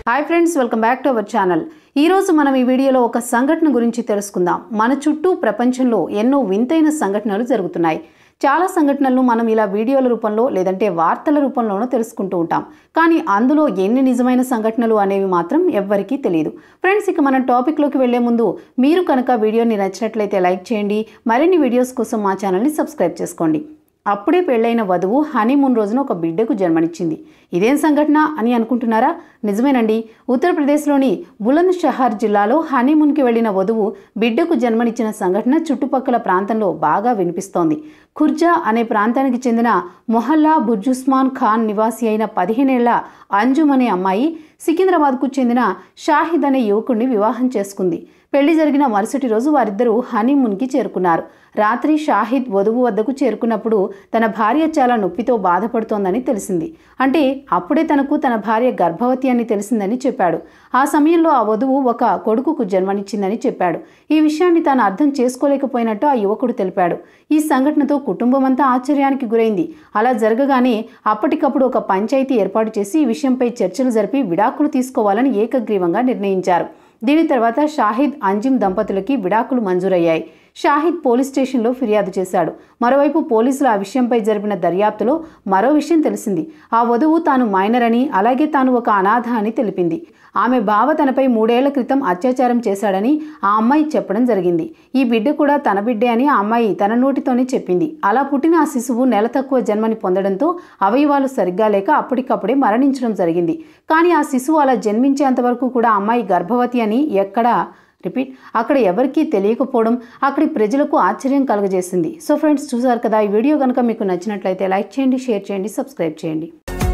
hi friends welcome back to our channel ఈరోజు మనం ఈ వీడియోలో ఒక సంఘటన గురించి తెలుసుకుందాం మన చుట్టూ ప్రపంచంలో ఎన్నో వింతైన సంఘటనలు జరుగుతున్నాయి చాలా సంఘటనలను మనం ఇలా వీడియోల రూపంలో లేదంటే వార్తల రూపంలోనో తెలుసుకుంటూ ఉంటాం కానీ అందులో ఎన్ని నిజమైన సంఘటనలు అనేవి మాత్రం ఎవ్వరికీ తెలియదు ఫ్రెండ్స్ ఇక మనం టాపిక్లోకి వెళ్లే ముందు మీరు కనుక వీడియోని నచ్చినట్లయితే లైక్ చేయండి మరిన్ని వీడియోస్ కోసం మా ఛానల్ని సబ్స్క్రైబ్ చేసుకోండి అప్పుడే పెళ్ళైన వధువు హనీమూన్ రోజున ఒక బిడ్డకు జన్మనిచ్చింది ఇదేం సంఘటన అని అనుకుంటున్నారా నిజమేనండి ఉత్తరప్రదేశ్లోని బులంద్ షహర్ జిల్లాలో హనీమూన్కి వెళ్లిన వధువు బిడ్డకు జన్మనిచ్చిన సంఘటన చుట్టుపక్కల ప్రాంతంలో బాగా వినిపిస్తోంది ఖుర్జా అనే ప్రాంతానికి చెందిన మొహల్లా బుర్జుస్మాన్ ఖాన్ నివాసి అయిన పదిహేనేళ్ల అంజుమ్ అనే అమ్మాయి సికింద్రాబాద్కు చెందిన షాహిద్ అనే యువకుడిని వివాహం చేసుకుంది పెళ్లి జరిగిన మరుసటి రోజు వారిద్దరూ హనీమూన్కి చేరుకున్నారు రాత్రి షాహిద్ వధువు వద్దకు చేరుకున్నప్పుడు తన భార్య చాలా నొప్పితో బాధపడుతోందని తెలిసింది అంటే అప్పుడే తనకు తన భార్య గర్భవతి అని తెలిసిందని చెప్పాడు ఆ సమయంలో ఆ వధువు ఒక కొడుకుకు జన్మనిచ్చిందని చెప్పాడు ఈ విషయాన్ని తాను అర్థం చేసుకోలేకపోయినట్టు ఆ యువకుడు తెలిపాడు ఈ సంఘటనతో కుటుంబం అంతా ఆశ్చర్యానికి గురైంది అలా జరగగానే అప్పటికప్పుడు ఒక పంచాయతీ ఏర్పాటు చేసి ఈ విషయంపై చర్చలు జరిపి విడాకులు తీసుకోవాలని ఏకగ్రీవంగా నిర్ణయించారు దీని తర్వాత షాహిద్ అంజిమ్ దంపతులకి విడాకులు మంజూరయ్యాయి షాహిద్ పోలీస్ స్టేషన్లో ఫిర్యాదు చేశాడు మరోవైపు పోలీసులు ఆ విషయంపై జరిపిన దర్యాప్తులో మరో విషయం తెలిసింది ఆ వధువు తాను మైనర్ అని అలాగే తాను ఒక అనాథ అని తెలిపింది ఆమె బావ తనపై మూడేళ్ల క్రితం అత్యాచారం చేశాడని ఆ అమ్మాయి చెప్పడం జరిగింది ఈ బిడ్డ కూడా తన బిడ్డే అని ఆ అమ్మాయి తన నోటితోనే చెప్పింది అలా పుట్టిన ఆ శిశువు నెల తక్కువ జన్మని పొందడంతో అవయవాలు సరిగ్గా లేక అప్పటికప్పుడే మరణించడం జరిగింది కానీ ఆ శిశువు అలా జన్మించేంత వరకు కూడా ఆ అమ్మాయి గర్భవతి అని ఎక్కడా రిపీట్ అక్కడ ఎవరికీ తెలియకపోవడం అక్కడి ప్రజలకు ఆశ్చర్యం కలుగజేసింది సో ఫ్రెండ్స్ చూసారు కదా ఈ వీడియో కనుక మీకు నచ్చినట్లయితే లైక్ చేయండి షేర్ చేయండి సబ్స్క్రైబ్ చేయండి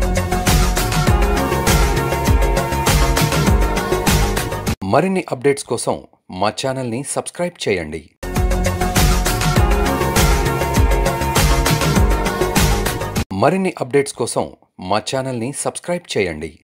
మరిన్ని అప్డేట్స్ కోసం మా ఛానల్ని సబ్స్క్రైబ్ చేయండి మరిన్ని అప్డేట్స్ కోసం మా ఛానల్ని సబ్స్క్రైబ్ చేయండి